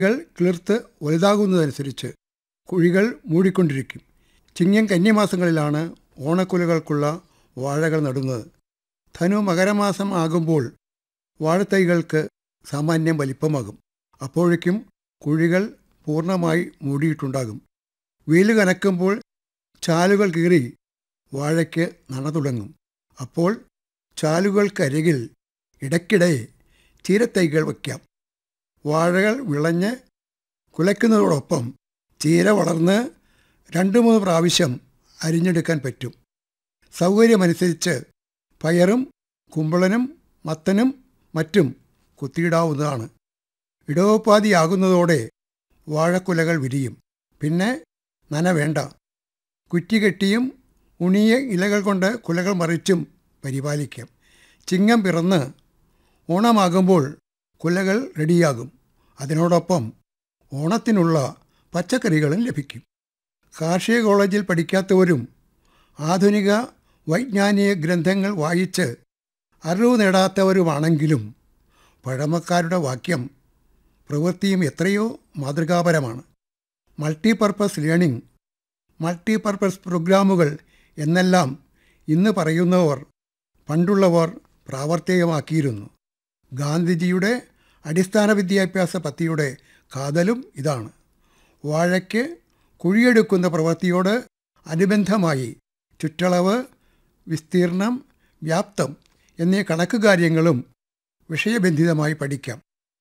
കൾ കിളിർത്ത് വലുതാകുന്നതനുസരിച്ച് കുഴികൾ മൂടിക്കൊണ്ടിരിക്കും ചിങ്ങം കന്നിമാസങ്ങളിലാണ് ഓണക്കുലകൾക്കുള്ള വാഴകൾ നടുന്നത് ധനു മകരമാസം ആകുമ്പോൾ വാഴത്തൈകൾക്ക് സാമാന്യം വലിപ്പമാകും അപ്പോഴേക്കും കുഴികൾ പൂർണ്ണമായി മൂടിയിട്ടുണ്ടാകും വെയിൽ കനക്കുമ്പോൾ ചാലുകൾ കീറി വാഴയ്ക്ക് നന തുടങ്ങും അപ്പോൾ ചാലുകൾക്കരികിൽ ഇടയ്ക്കിടെ ചീരത്തൈകൾ വയ്ക്കാം വാഴകൾ വിളഞ്ഞ് കുലയ്ക്കുന്നതോടൊപ്പം ചീര വളർന്ന് രണ്ട് മൂന്ന് പ്രാവശ്യം അരിഞ്ഞെടുക്കാൻ പറ്റും സൗകര്യമനുസരിച്ച് പയറും കുമ്പളനും മത്തനും മറ്റും കുത്തിയിടാവുന്നതാണ് ഇടവപ്പാതിയാകുന്നതോടെ വാഴക്കുലകൾ വിരിയും പിന്നെ നന വേണ്ട കുറ്റി കെട്ടിയും ഉണിയ ഇലകൾ കൊണ്ട് കുലകൾ മറിച്ചും പരിപാലിക്കാം ചിങ്ങം പിറന്ന് ഓണമാകുമ്പോൾ കുലകൾ റെഡിയാകും അതിനോടൊപ്പം ഓണത്തിനുള്ള പച്ചക്കറികളും ലഭിക്കും കാർഷിക കോളേജിൽ പഠിക്കാത്തവരും ആധുനിക വൈജ്ഞാനിക ഗ്രന്ഥങ്ങൾ വായിച്ച് അറിവ് നേടാത്തവരുമാണെങ്കിലും പഴമക്കാരുടെ വാക്യം പ്രവൃത്തിയും എത്രയോ മാതൃകാപരമാണ് മൾട്ടിപർപ്പസ് ലേണിംഗ് മൾട്ടിപർപ്പസ് പ്രോഗ്രാമുകൾ എന്നെല്ലാം ഇന്ന് പറയുന്നവർ പണ്ടുള്ളവർ പ്രാവർത്തികമാക്കിയിരുന്നു ഗാന്ധിജിയുടെ അടിസ്ഥാന വിദ്യാഭ്യാസ പദ്ധതിയുടെ കാതലും ഇതാണ് വാഴയ്ക്ക് കുഴിയെടുക്കുന്ന പ്രവൃത്തിയോട് അനുബന്ധമായി ചുറ്റളവ് വിസ്തീർണം വ്യാപ്തം എന്നീ കണക്ക് കാര്യങ്ങളും വിഷയബന്ധിതമായി പഠിക്കാം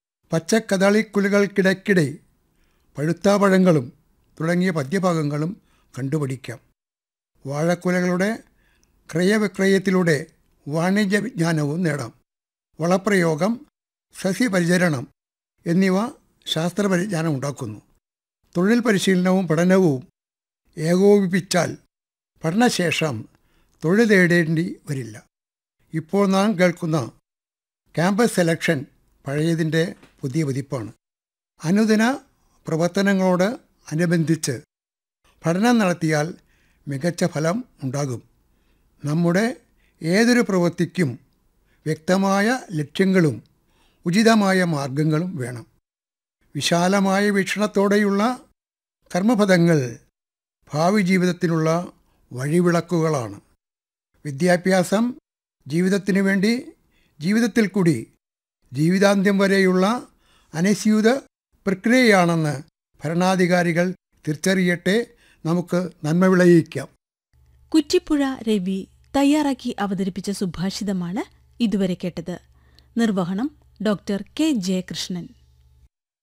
പച്ചക്കദളിക്കുലകൾക്കിടയ്ക്കിടെ പഴുത്താപഴങ്ങളും തുടങ്ങിയ പദ്യഭാഗങ്ങളും കണ്ടുപിടിക്കാം വാഴക്കുലകളുടെ ക്രയവിക്രയത്തിലൂടെ വാണിജ്യ വിജ്ഞാനവും നേടാം വളപ്രയോഗം സസ്യപരിചരണം എന്നിവ ശാസ്ത്രപരിജ്ഞാനം ഉണ്ടാക്കുന്നു തൊഴിൽ പരിശീലനവും പഠനവും ഏകോപിപ്പിച്ചാൽ പഠനശേഷം തൊഴിൽ തേടേണ്ടി വരില്ല ഇപ്പോൾ നാം കേൾക്കുന്ന ക്യാമ്പസ് സെലക്ഷൻ പഴയതിൻ്റെ പുതിയ പതിപ്പാണ് അനുദിന പ്രവർത്തനങ്ങളോട് അനുബന്ധിച്ച് പഠനം നടത്തിയാൽ മികച്ച ഫലം ഉണ്ടാകും നമ്മുടെ ഏതൊരു പ്രവൃത്തിക്കും വ്യക്തമായ ലക്ഷ്യങ്ങളും ഉചിതമായ മാർഗങ്ങളും വേണം വിശാലമായ വീക്ഷണത്തോടെയുള്ള കർമ്മപദങ്ങൾ ഭാവി ജീവിതത്തിനുള്ള വഴിവിളക്കുകളാണ് വിദ്യാഭ്യാസം ജീവിതത്തിനു വേണ്ടി ജീവിതത്തിൽ കൂടി ജീവിതാന്ത്യം വരെയുള്ള അനസ്യൂത പ്രക്രിയയാണെന്ന് ഭരണാധികാരികൾ തിരിച്ചറിയട്ടെ നമുക്ക് നന്മ വിളയിക്കാം കുറ്റിപ്പുഴ രവി തയ്യാറാക്കി അവതരിപ്പിച്ച സുഭാഷിതമാണ് ഇതുവരെ കേട്ടത് നിർവഹണം ഡോക്ടർ കെ ജയകൃഷ്ണൻ